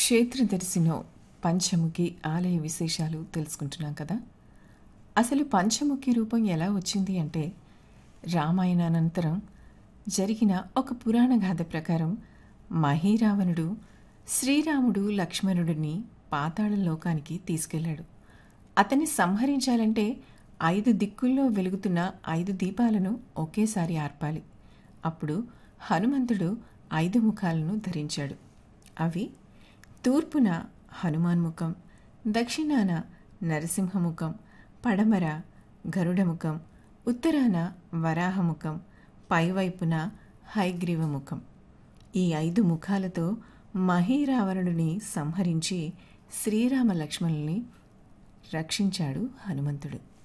క్షేత్రదర్శినో పంచముఖి ఆలయ విశేషాలు తెలుసుకుంటున్నాం కదా అసలు పంచముఖి రూపం ఎలా వచ్చింది అంటే రామాయణానంతరం జరిగిన ఒక పురాణ గాథ ప్రకారం మహీరావణుడు శ్రీరాముడు లక్ష్మణుడిని పాతాళ లోకానికి తీసుకెళ్లాడు అతన్ని సంహరించాలంటే ఐదు దిక్కుల్లో వెలుగుతున్న ఐదు దీపాలను ఒకేసారి ఆర్పాలి అప్పుడు హనుమంతుడు ఐదు ముఖాలను ధరించాడు అవి తూర్పున హనుమాన్ ముఖం దక్షిణాన నరసింహముఖం పడమర గరుడముఖం ఉత్తరాన వరాహముఖం పైవైపున హైగ్రీవముఖం ఈ ఐదు ముఖాలతో మహీరావణుడిని సంహరించి శ్రీరామ లక్ష్మణుల్ని రక్షించాడు హనుమంతుడు